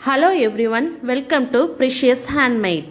hello everyone welcome to precious handmade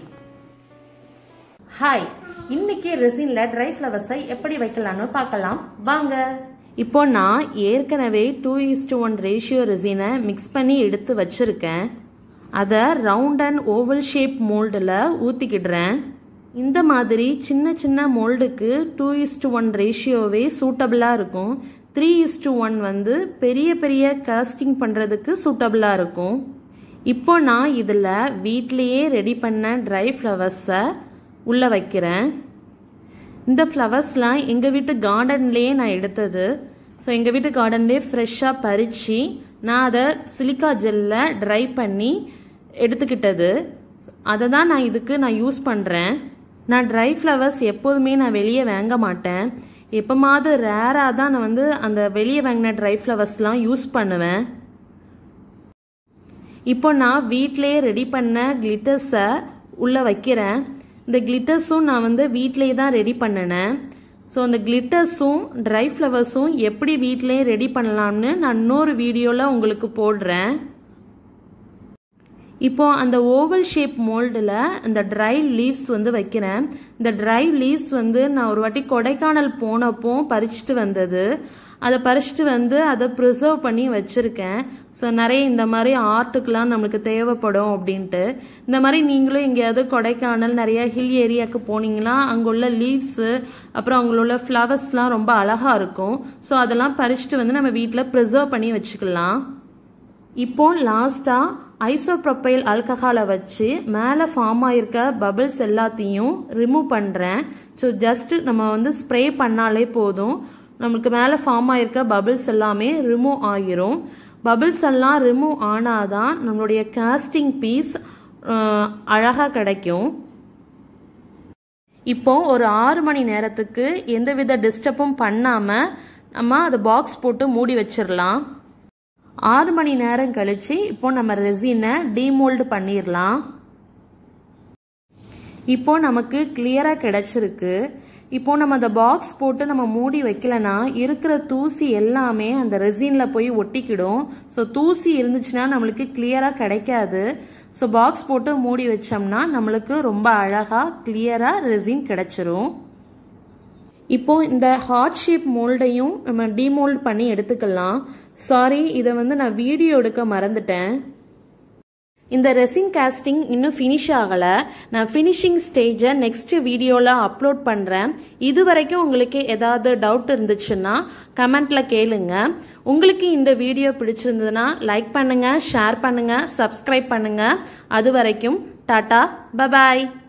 hi இன்னைக்கு ரெசின்ல try ஃப்ளவர்ஸை எப்படி வைக்கலாம்னு பார்க்கலாம் வாங்க இப்போ நான் ஏற்கனவே டூ இஸ்டு ஒன் ரேஷியோ ரெசினை மிக்ஸ் பண்ணி எடுத்து வச்சிருக்கேன் அதை ரவுண்ட் அண்ட் ஓவல் ஷேப் மோல்டில் ஊற்றிக்கிடுறேன் இந்த மாதிரி சின்ன சின்ன மோல்டுக்கு டூ இஸ்டு ஒன் ரேஷியோவே சூட்டபிளாக இருக்கும் த்ரீ இஸ்டு ஒன் வந்து பெரிய பெரிய காஸ்டிங் பண்ணுறதுக்கு சூட்டபிளாக இருக்கும் இப்போ நான் இதில் வீட்லேயே ரெடி பண்ண ட்ரை ஃப்ளவர்ஸை உள்ளே வைக்கிறேன் இந்த ஃப்ளவர்ஸ்லாம் எங்கள் வீட்டு கார்டன்லேயே நான் எடுத்தது ஸோ எங்கள் வீட்டு கார்டன்லேயே ஃப்ரெஷ்ஷாக பறித்து நான் அதை சிலிக்கா ஜெல்லில் ட்ரை பண்ணி எடுத்துக்கிட்டது அதை தான் நான் இதுக்கு நான் யூஸ் பண்ணுறேன் நான் ட்ரை ஃப்ளவர்ஸ் எப்போதுமே நான் வெளியே வாங்க மாட்டேன் எப்போமாவது ரேராக தான் நான் வந்து அந்த வெளியே வாங்கின ட்ரை ஃப்ளவர்ஸ்லாம் யூஸ் பண்ணுவேன் இப்போ நான் வீட்டிலேயே ரெடி பண்ண கிளிட்டர்ஸை உள்ளே வைக்கிறேன் இந்த கிளிட்டர்ஸும் நான் வந்து வீட்டிலேயே தான் ரெடி பண்ணினேன் ஸோ அந்த கிளிட்டர்ஸும் ட்ரை ஃப்ளவர்ஸும் எப்படி வீட்டிலேயே ரெடி பண்ணலாம்னு நான் இன்னொரு வீடியோவில் உங்களுக்கு போடுறேன் இப்போ அந்த ஓவல் ஷேப் மோல்டில் அந்த ட்ரை லீவ்ஸ் வந்து வைக்கிறேன் இந்த ட்ரை லீவ்ஸ் வந்து நான் ஒரு வாட்டி கொடைக்கானல் போனப்போ பறிச்சுட்டு வந்தது அதை பறிச்சுட்டு வந்து அதை ப்ரிசர்வ் பண்ணி வச்சுருக்கேன் ஸோ நிறைய இந்த மாதிரி ஆர்ட்டுக்கெலாம் நம்மளுக்கு தேவைப்படும் அப்படின்ட்டு இந்த மாதிரி நீங்களும் எங்கேயாவது கொடைக்கானல் நிறைய ஹில் ஏரியாவுக்கு போனீங்கன்னா அங்கே உள்ள லீவ்ஸு அப்புறம் அங்கே உள்ள ஃப்ளவர்ஸ்லாம் ரொம்ப அழகாக இருக்கும் ஸோ அதெல்லாம் பறிச்சுட்டு வந்து நம்ம வீட்டில் ப்ரிசர்வ் பண்ணி வச்சுக்கலாம் இப்போ லாஸ்ட்டாக ஐசோப்ரொப்பைல் ஆல்கஹாலை வச்சு மேலே ஃபார்ம் ஆயிருக்க பபிள்ஸ் எல்லாத்தையும் ரிமூவ் பண்ணுறேன் ஸோ ஜஸ்ட் நம்ம வந்து ஸ்ப்ரே பண்ணாலே போதும் நம்மளுக்கு மேலே ஃபார்ம் ஆயிருக்க பபிள்ஸ் எல்லாமே ரிமூவ் ஆகிரும் பபிள்ஸ் எல்லாம் ரிமூவ் ஆனாதான் நம்மளுடைய காஸ்டிங் பீஸ் அழகாக கிடைக்கும் இப்போ ஒரு ஆறு மணி நேரத்துக்கு எந்தவித டிஸ்டர்பும் பண்ணாமல் நம்ம அதை பாக்ஸ் போட்டு மூடி வச்சிடலாம் ஆறு மணி நேரம் கழிச்சு இப்போ நம்ம ரெசினை டீமோல்டு பண்ணிடலாம் இப்போ நமக்கு கிளியராக கிடைச்சிருக்கு இப்போ நம்ம அந்த பாக்ஸ் போட்டு நம்ம மூடி வைக்கலனா இருக்கிற தூசி எல்லாமே அந்த ரெசினில் போய் ஒட்டிக்கிடும் ஸோ தூசி இருந்துச்சுன்னா நம்மளுக்கு கிளியராக கிடைக்காது ஸோ பாக்ஸ் போட்டு மூடி வச்சோம்னா நம்மளுக்கு ரொம்ப அழகாக கிளியராக ரெசின் கிடைச்சிரும் இப்போ இந்த ஹார்ட் ஷேப் மோல்டையும் நம்ம டிமோல்ட் பண்ணி எடுத்துக்கலாம் சாரி இதை வந்து நான் வீடியோ எடுக்க மறந்துட்டேன் இந்த ரெசின் காஸ்டிங் இன்னும் ஃபினிஷ் ஆகலை நான் ஃபினிஷிங் ஸ்டேஜை நெக்ஸ்ட் வீடியோவில் அப்லோட் பண்ணுறேன் இது வரைக்கும் உங்களுக்கு ஏதாவது டவுட் இருந்துச்சுன்னா கமெண்ட்டில் கேளுங்க உங்களுக்கு இந்த வீடியோ பிடிச்சிருந்ததுன்னா லைக் பண்ணுங்கள் ஷேர் பண்ணுங்கள் சப்ஸ்கிரைப் பண்ணுங்கள் அது வரைக்கும் டாட்டா பபாய்